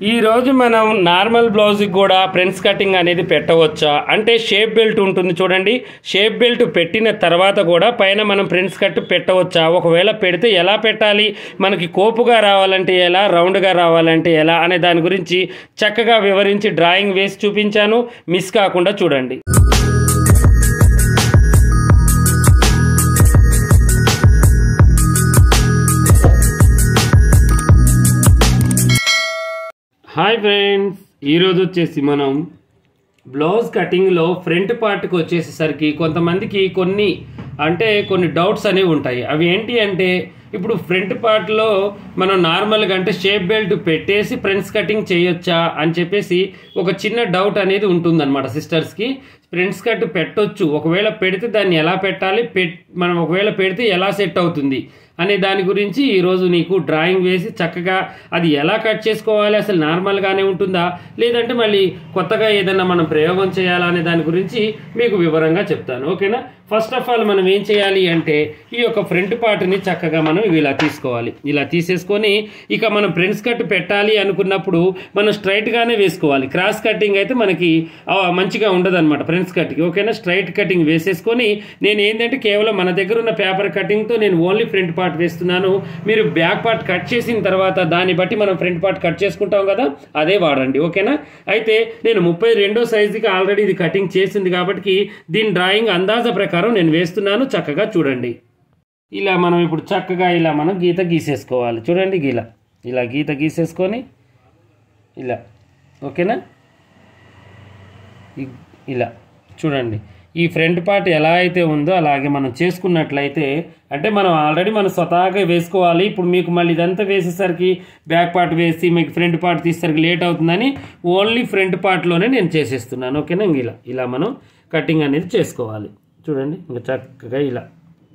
ఈ రోజు మనం నార్మల్ బ్లౌజ్కి కూడా ఫ్రెండ్స్ కటింగ్ అనేది పెట్టవచ్చా అంటే షేప్ బెల్ట్ ఉంటుంది చూడండి షేప్ బెల్ట్ పెట్టిన తర్వాత కూడా పైన మనం ఫ్రెండ్స్ కట్ పెట్టవచ్చా ఒకవేళ పెడితే ఎలా పెట్టాలి మనకి కోపుగా రావాలంటే ఎలా రౌండ్గా రావాలంటే ఎలా అనే దాని గురించి చక్కగా వివరించి డ్రాయింగ్ వేసి చూపించాను మిస్ కాకుండా చూడండి హాయ్ ఫ్రెండ్స్ ఈరోజు వచ్చేసి మనం బ్లౌజ్ కటింగ్లో ఫ్రంట్ పార్ట్కి వచ్చేసేసరికి కొంతమందికి కొన్ని అంటే కొన్ని డౌట్స్ అనేవి ఉంటాయి అవి ఏంటి అంటే ఇప్పుడు ఫ్రంట్ పార్ట్లో మనం నార్మల్గా అంటే షేప్ బెల్ట్ పెట్టేసి ఫ్రంట్స్ కటింగ్ చేయొచ్చా అని చెప్పేసి ఒక చిన్న డౌట్ అనేది ఉంటుందన్నమాట సిస్టర్స్కి ఫ్రంట్స్ కట్ పెట్టొచ్చు ఒకవేళ పెడితే దాన్ని ఎలా పెట్టాలి పెట్ మనం ఒకవేళ పెడితే ఎలా సెట్ అవుతుంది అనే దాని గురించి ఈరోజు నీకు డ్రాయింగ్ వేసి చక్కగా అది ఎలా కట్ చేసుకోవాలి అసలు నార్మల్గానే ఉంటుందా లేదంటే మళ్ళీ కొత్తగా ఏదైనా మనం ప్రయోగం చేయాలా అనే దాని గురించి మీకు వివరంగా చెప్తాను ఓకేనా ఫస్ట్ ఆఫ్ ఆల్ మనం ఏం చేయాలి అంటే ఈ యొక్క ఫ్రంట్ పార్ట్ని చక్కగా మనం ఇలా తీసుకోవాలి ఇలా తీసేసుకొని ఇక మనం ఫ్రంట్స్ కట్ పెట్టాలి అనుకున్నప్పుడు మనం స్ట్రైట్గానే వేసుకోవాలి క్రాస్ కటింగ్ అయితే మనకి ఆ, మంచిగా ఉండదు అనమాట ఫ్రంట్స్ కట్కి ఓకేనా స్ట్రైట్ కటింగ్ వేసేసుకొని నేను ఏంటంటే కేవలం మన దగ్గర ఉన్న పేపర్ కటింగ్తో నేను ఓన్లీ ఫ్రంట్ పార్ట్ వేస్తున్నాను మీరు బ్యాక్ పార్ట్ కట్ చేసిన తర్వాత దాన్ని బట్టి మనం ఫ్రంట్ పార్ట్ కట్ చేసుకుంటాం కదా అదే వాడండి ఓకేనా అయితే నేను ముప్పై రెండో సైజుకి ఆల్రెడీ ఇది కటింగ్ చేసింది కాబట్టి దీని డ్రాయింగ్ అందాజ ప్రకారం నేను వేస్తున్నాను చక్కగా చూడండి ఇలా మనం ఇప్పుడు చక్కగా ఇలా మనం గీత గీసేసుకోవాలి చూడండి గీల ఇలా గీత గీసేసుకొని ఇలా ఓకేనా ఇ- ఇలా చూడండి ఈ ఫ్రంట్ పార్ట్ ఎలా అయితే ఉందో అలాగే మనం చేసుకున్నట్లయితే అంటే మనం ఆల్రెడీ మనం స్వతహాగా వేసుకోవాలి ఇప్పుడు మీకు మళ్ళీ ఇదంతా వేసేసరికి బ్యాక్ పార్ట్ వేసి మీకు ఫ్రంట్ పార్ట్ తీసేసరికి లేట్ అవుతుందని ఓన్లీ ఫ్రంట్ పార్ట్లోనే నేను చేసేస్తున్నాను ఓకేనా ఇంక ఇలా ఇలా మనం కటింగ్ అనేది చేసుకోవాలి చూడండి ఇంకా చక్కగా ఇలా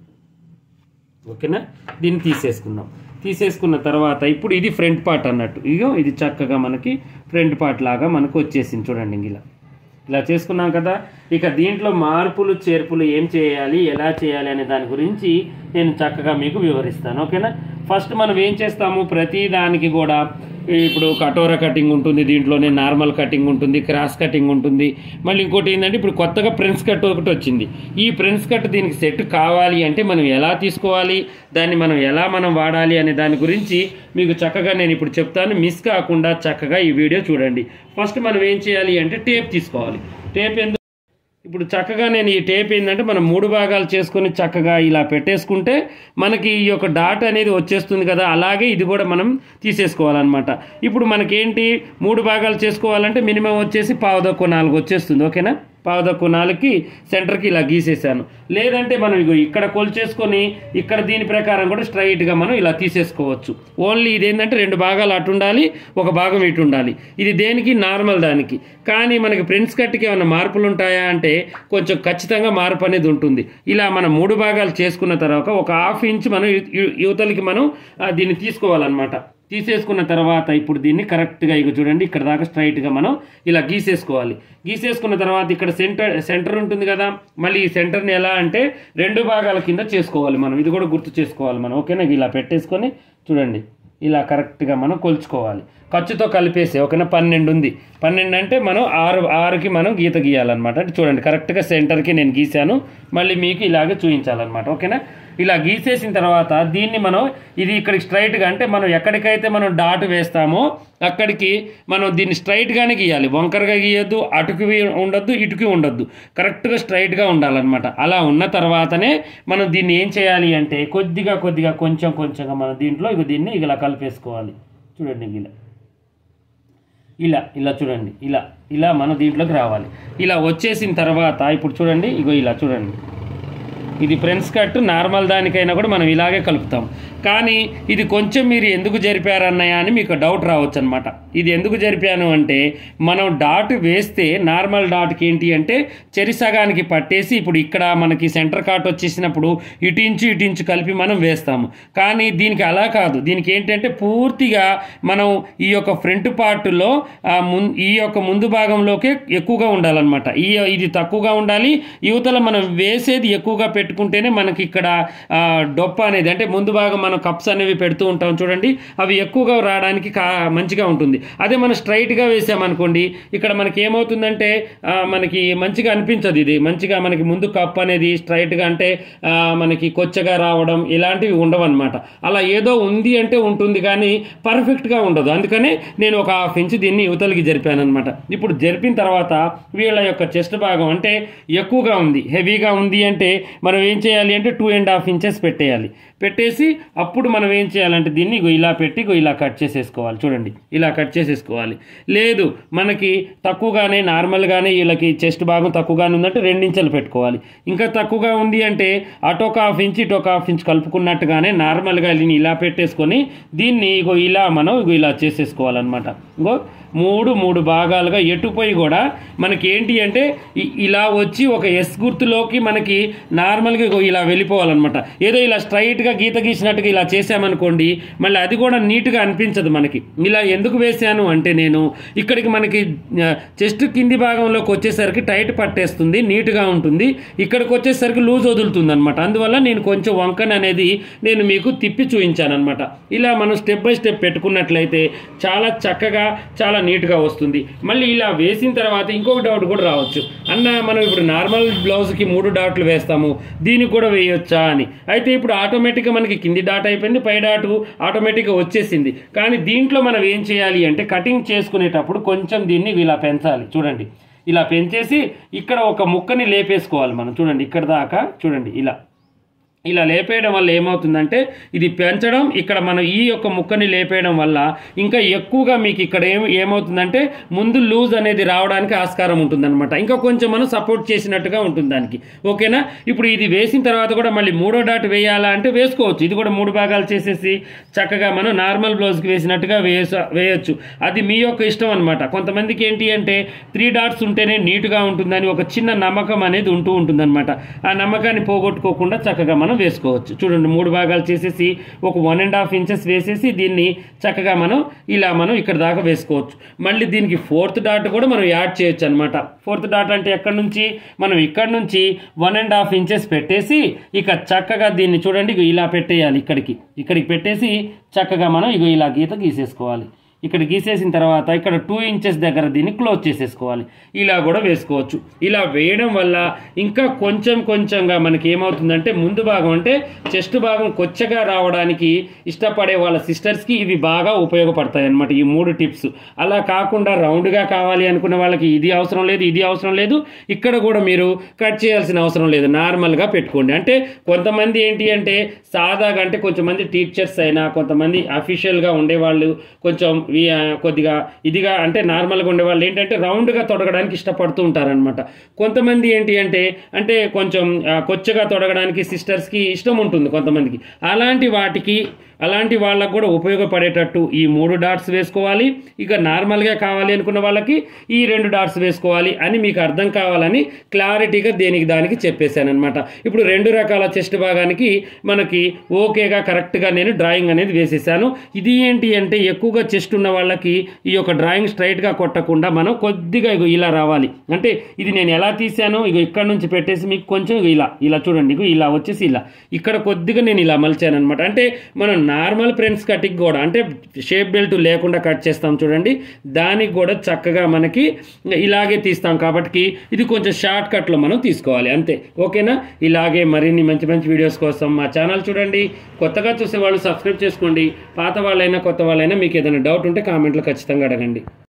ఓకేనా దీన్ని తీసేసుకుందాం తీసేసుకున్న తర్వాత ఇప్పుడు ఇది ఫ్రంట్ పార్ట్ అన్నట్టు ఇగో ఇది చక్కగా మనకి ఫ్రంట్ పార్ట్ లాగా మనకు వచ్చేసింది చూడండి ఇంక ఇలా ఇలా చేసుకున్నాం కదా ఇక దీంట్లో మార్పులు చేర్పులు ఏం చేయాలి ఎలా చేయాలి అనే దాని గురించి నేను చక్కగా మీకు వివరిస్తాను ఓకేనా ఫస్ట్ మనం ఏం చేస్తాము ప్రతి దానికి కూడా ఇప్పుడు కటోరా కటింగ్ ఉంటుంది దీంట్లోనే నార్మల్ కటింగ్ ఉంటుంది క్రాస్ కటింగ్ ఉంటుంది మళ్ళీ ఇంకోటి ఏంటంటే ఇప్పుడు కొత్తగా ప్రిన్స్ కట్ ఒకటి వచ్చింది ఈ ప్రిన్స్ కట్ దీనికి సెట్ కావాలి అంటే మనం ఎలా తీసుకోవాలి దాన్ని మనం ఎలా మనం వాడాలి అనే దాని గురించి మీకు చక్కగా నేను ఇప్పుడు చెప్తాను మిస్ కాకుండా చక్కగా ఈ వీడియో చూడండి ఫస్ట్ మనం ఏం చేయాలి అంటే టేప్ తీసుకోవాలి టేప్ ఎందుకు ఇప్పుడు చక్కగా నేను ఈ టేప్ ఏంటంటే మనం మూడు భాగాలు చేసుకొని చక్కగా ఇలా పెట్టేసుకుంటే మనకి ఈ యొక్క డాట్ అనేది వచ్చేస్తుంది కదా అలాగే ఇది కూడా మనం తీసేసుకోవాలన్నమాట ఇప్పుడు మనకేంటి మూడు భాగాలు చేసుకోవాలంటే మినిమం వచ్చేసి పావుదక్కువ నాలుగు వచ్చేస్తుంది ఓకేనా పావుదక్కువ నాలుగుకి సెంటర్కి ఇలా గీసేసాను లేదంటే మనం ఇగో ఇక్కడ కొలిచేసుకొని ఇక్కడ దీని ప్రకారం కూడా స్ట్రైట్గా మనం ఇలా తీసేసుకోవచ్చు ఓన్లీ ఇది ఏంటంటే రెండు భాగాలు అటు ఉండాలి ఒక భాగం ఇటు ఉండాలి ఇది దేనికి నార్మల్ దానికి కానీ మనకి ప్రిన్స్ కట్కి ఏమైనా మార్పులు ఉంటాయా అంటే కొంచెం ఖచ్చితంగా మార్పు అనేది ఉంటుంది ఇలా మనం మూడు భాగాలు చేసుకున్న తర్వాత ఒక హాఫ్ ఇంచ్ మనం యు- యు- యువతలకి మనం ఆ, దీన్ని తీసుకోవాలన్నమాట తీసేసుకున్న తర్వాత ఇప్పుడు దీన్ని కరెక్ట్గా ఇక చూడండి ఇక్కడ దాకా స్ట్రైట్గా మనం ఇలా గీసేసుకోవాలి గీసేసుకున్న తర్వాత ఇక్కడ సెంటర్ సెంటర్ ఉంటుంది కదా మళ్ళీ ఈ సెంటర్ని ఎలా అంటే రెండు భాగాల కింద చేసుకోవాలి మనం ఇది కూడా గుర్తు చేసుకోవాలి మనం ఓకేనా ఇలా పెట్టేసుకొని చూడండి ఇలా కరెక్ట్గా మనం కొలుచుకోవాలి ఖర్చుతో కలిపేసి ఓకేనా పన్నెండు ఉంది పన్నెండు అంటే మనం ఆరు ఆరుకి మనం గీత గీయాలన్నమాట అంటే చూడండి కరెక్ట్గా సెంటర్కి నేను గీశాను మళ్ళీ మీకు ఇలాగే చూపించాలన్నమాట ఓకేనా ఇలా గీసేసిన తర్వాత దీన్ని మనం ఇది ఇక్కడికి స్ట్రైట్గా అంటే మనం ఎక్కడికైతే మనం డాట్ వేస్తామో అక్కడికి మనం దీన్ని స్ట్రైట్గానే గీయాలి వంకరగా గీయొద్దు అటుకు ఉండొద్దు ఇటుకి ఉండొద్దు కరెక్ట్గా స్ట్రైట్గా ఉండాలన్నమాట అలా ఉన్న తర్వాతనే మనం దీన్ని ఏం చేయాలి అంటే కొద్దిగా కొద్దిగా కొంచెం కొంచెంగా మనం దీంట్లో ఇక దీన్ని ఇలా కలిపేసుకోవాలి చూడండి ఇలా ఇలా ఇలా చూడండి ఇలా ఇలా మనం దీంట్లోకి రావాలి ఇలా వచ్చేసిన తర్వాత ఇప్పుడు చూడండి ఇగో ఇలా చూడండి ఇది ఫ్రెండ్స్ కట్ నార్మల్ దానికైనా కూడా మనం ఇలాగే కలుపుతాం కానీ ఇది కొంచెం మీరు ఎందుకు జరిపారన్నయ్య అని మీకు డౌట్ రావచ్చు అనమాట ఇది ఎందుకు జరిపాను అంటే మనం డాట్ వేస్తే నార్మల్ డాట్కి ఏంటి అంటే చెరి సగానికి పట్టేసి ఇప్పుడు ఇక్కడ మనకి సెంటర్ కాట్ వచ్చేసినప్పుడు ఇటించు ఇటించు కలిపి మనం వేస్తాము కానీ దీనికి అలా కాదు దీనికి ఏంటంటే పూర్తిగా మనం ఈ యొక్క ఫ్రంట్ పార్ట్లో ఈ యొక్క ముందు భాగంలోకే ఎక్కువగా ఉండాలన్నమాట ఈ ఇది తక్కువగా ఉండాలి యువతల మనం వేసేది ఎక్కువగా పెట్టి పెట్టుకుంటేనే మనకి ఇక్కడ ఆ, డొప్ప అనేది అంటే ముందు భాగం మనం కప్స్ అనేవి పెడుతూ ఉంటాం చూడండి అవి ఎక్కువగా రావడానికి కా మంచిగా ఉంటుంది అదే మనం స్ట్రైట్గా వేసామనుకోండి ఇక్కడ మనకి ఏమవుతుందంటే ఆ, మనకి మంచిగా అనిపించదు ఇది మంచిగా మనకి ముందు కప్ అనేది స్ట్రైట్గా అంటే ఆ, మనకి కొచ్చగా రావడం ఇలాంటివి ఉండవు అనమాట అలా ఏదో ఉంది అంటే ఉంటుంది కానీ పర్ఫెక్ట్గా ఉండదు అందుకనే నేను ఒక హాఫ్ ఇంచ్ దీన్ని యువతలకి జరిపాను అనమాట ఇప్పుడు జరిపిన తర్వాత వీళ్ళ యొక్క చెస్ట్ భాగం అంటే ఎక్కువగా ఉంది హెవీగా ఉంది అంటే మనం ఏం చేయాలి అంటే టూ అండ్ హాఫ్ ఇంచెస్ పెట్టేయాలి పెట్టేసి అప్పుడు మనం ఏం చేయాలంటే దీన్ని ఇగో ఇలా పెట్టి ఇగో ఇలా కట్ చేసేసుకోవాలి చూడండి ఇలా కట్ చేసేసుకోవాలి లేదు మనకి తక్కువగానే నార్మల్గానే వీళ్ళకి చెస్ట్ భాగం తక్కువగానే ఉందంటే రెండించెలు పెట్టుకోవాలి ఇంకా తక్కువగా ఉంది అంటే అటొక హాఫ్ ఇంచ్ ఇటొక హాఫ్ ఇంచ్ కలుపుకున్నట్టుగానే నార్మల్గా దీన్ని ఇలా పెట్టేసుకొని దీన్ని ఇగో ఇలా మనం ఇగో ఇలా చేసేసుకోవాలన్నమాట ఇంకో మూడు మూడు భాగాలుగా ఎటుపోయి కూడా మనకి ఏంటి అంటే ఇ- ఇలా వచ్చి ఒక ఎస్ గుర్తులోకి మనకి నార్మల్గా ఇగో ఇలా వెళ్ళిపోవాలన్నమాట ఏదో ఇలా స్ట్రైట్గా గీత గీసినట్టుగా ఇలా చేసామనుకోండి మళ్ళీ అది కూడా నీట్గా అనిపించదు మనకి ఇలా ఎందుకు వేసాను అంటే నేను ఇక్కడికి మనకి చెస్ట్ కింది భాగంలోకి వచ్చేసరికి టైట్ పట్టేస్తుంది నీట్గా ఉంటుంది ఇక్కడికి వచ్చేసరికి లూజ్ వదులుతుంది అనమాట అందువల్ల నేను కొంచెం వంకన అనేది నేను మీకు తిప్పి చూపించాను అనమాట ఇలా మనం స్టెప్ బై స్టెప్ పెట్టుకున్నట్లయితే చాలా చక్కగా చాలా నీట్గా వస్తుంది మళ్ళీ ఇలా వేసిన తర్వాత ఇంకొక డౌట్ కూడా రావచ్చు అన్న మనం ఇప్పుడు నార్మల్ బ్లౌజ్కి మూడు డాట్లు వేస్తాము దీనికి కూడా వేయొచ్చా అని అయితే ఇప్పుడు ఆటోమేటిక్గా మనకి కింది డాట్ అయిపోయింది పై డాటు ఆటోమేటిక్గా వచ్చేసింది కానీ దీంట్లో మనం ఏం చేయాలి అంటే కటింగ్ చేసుకునేటప్పుడు కొంచెం దీన్ని ఇలా పెంచాలి చూడండి ఇలా పెంచేసి ఇక్కడ ఒక ముక్కని లేపేసుకోవాలి మనం చూడండి ఇక్కడ దాకా చూడండి ఇలా ఇలా లేపేయడం వల్ల ఏమవుతుందంటే ఇది పెంచడం ఇక్కడ మనం ఈ యొక్క ముక్కని లేపేయడం వల్ల ఇంకా ఎక్కువగా మీకు ఇక్కడ ఏం ఏమవుతుందంటే ముందు లూజ్ అనేది రావడానికి ఆస్కారం ఉంటుందన్నమాట ఇంకా కొంచెం మనం సపోర్ట్ చేసినట్టుగా ఉంటుంది దానికి ఓకేనా ఇప్పుడు ఇది వేసిన తర్వాత కూడా మళ్ళీ మూడో డాట్ వేయాలా అంటే వేసుకోవచ్చు ఇది కూడా మూడు భాగాలు చేసేసి చక్కగా మనం నార్మల్ బ్లౌజ్కి వేసినట్టుగా వేస వేయొచ్చు అది మీ యొక్క ఇష్టం అనమాట కొంతమందికి ఏంటి అంటే త్రీ డాట్స్ ఉంటేనే నీట్గా ఉంటుందని ఒక చిన్న నమ్మకం అనేది ఉంటూ ఉంటుందన్నమాట ఆ నమ్మకాన్ని పోగొట్టుకోకుండా చక్కగా మనం వేసుకోవచ్చు చూడండి మూడు భాగాలు చేసేసి ఒక వన్ అండ్ హాఫ్ ఇంచెస్ వేసేసి దీన్ని చక్కగా మనం ఇలా మనం ఇక్కడ దాకా వేసుకోవచ్చు మళ్ళీ దీనికి ఫోర్త్ డాట్ కూడా మనం యాడ్ చేయొచ్చు అనమాట ఫోర్త్ డాట్ అంటే ఎక్కడి నుంచి మనం ఇక్కడ నుంచి వన్ అండ్ హాఫ్ ఇంచెస్ పెట్టేసి ఇక చక్కగా దీన్ని చూడండి ఇగో ఇలా పెట్టేయాలి ఇక్కడికి ఇక్కడికి పెట్టేసి చక్కగా మనం ఇగో ఇలా గీత గీసేసుకోవాలి ఇక్కడ గీసేసిన తర్వాత ఇక్కడ టూ ఇంచెస్ దగ్గర దీన్ని క్లోజ్ చేసేసుకోవాలి ఇలా కూడా వేసుకోవచ్చు ఇలా వేయడం వల్ల ఇంకా కొంచెం కొంచెంగా మనకి ఏమవుతుందంటే ముందు భాగం అంటే చెస్ట్ భాగం కొచ్చగా రావడానికి ఇష్టపడే వాళ్ళ సిస్టర్స్కి ఇవి బాగా ఉపయోగపడతాయి అన్నమాట ఈ మూడు టిప్స్ అలా కాకుండా రౌండ్గా కావాలి అనుకున్న వాళ్ళకి ఇది అవసరం లేదు ఇది అవసరం లేదు ఇక్కడ కూడా మీరు కట్ చేయాల్సిన అవసరం లేదు నార్మల్గా పెట్టుకోండి అంటే కొంతమంది ఏంటి అంటే సాదాగా అంటే కొంతమంది టీచర్స్ అయినా కొంతమంది అఫీషియల్గా ఉండేవాళ్ళు కొంచెం వి- ఆ, కొద్దిగా ఇదిగా అంటే నార్మల్గా ఉండేవాళ్ళు ఏంటంటే రౌండ్గా తొడగడానికి ఇష్టపడుతూ ఉంటారనమాట కొంతమంది ఏంటి అంటే అంటే కొంచెం ఆ, కొచ్చగా తొడగడానికి సిస్టర్స్కి ఇష్టం ఉంటుంది కొంతమందికి అలాంటి వాటికి అలాంటి వాళ్ళకు కూడా ఉపయోగపడేటట్టు ఈ మూడు డాట్స్ వేసుకోవాలి ఇక నార్మల్గా కావాలి అనుకున్న వాళ్ళకి ఈ రెండు డాట్స్ వేసుకోవాలి అని మీకు అర్థం కావాలని క్లారిటీగా దేనికి దానికి చెప్పేశాను అనమాట ఇప్పుడు రెండు రకాల చెస్ట్ భాగానికి మనకి ఓకేగా కరెక్ట్గా నేను డ్రాయింగ్ అనేది వేసేసాను ఇది ఏంటి అంటే ఎక్కువగా చెస్ట్ ఉన్న వాళ్ళకి ఈ యొక్క డ్రాయింగ్ స్ట్రైట్గా కొట్టకుండా మనం కొద్దిగా ఇగో ఇలా రావాలి అంటే ఇది నేను ఎలా తీసానో ఇగో ఇక్కడ నుంచి పెట్టేసి మీకు కొంచెం ఇగో ఇలా ఇలా చూడండి ఇగో ఇలా వచ్చేసి ఇలా ఇక్కడ కొద్దిగా నేను ఇలా మలిచాను అనమాట అంటే మనం నార్మల్ ప్రింట్స్ కటింగ్ కూడా అంటే షేప్ బెల్ట్ లేకుండా కట్ చేస్తాం చూడండి దానికి కూడా చక్కగా మనకి ఇలాగే తీస్తాం కాబట్టి ఇది కొంచెం షార్ట్ కట్లో మనం తీసుకోవాలి అంతే ఓకేనా ఇలాగే మరిన్ని మంచి మంచి వీడియోస్ కోసం మా ఛానల్ చూడండి కొత్తగా చూసే వాళ్ళు సబ్స్క్రైబ్ చేసుకోండి పాత వాళ్ళైనా కొత్త వాళ్ళైనా మీకు ఏదైనా డౌట్ ఉంటే కామెంట్లో ఖచ్చితంగా అడగండి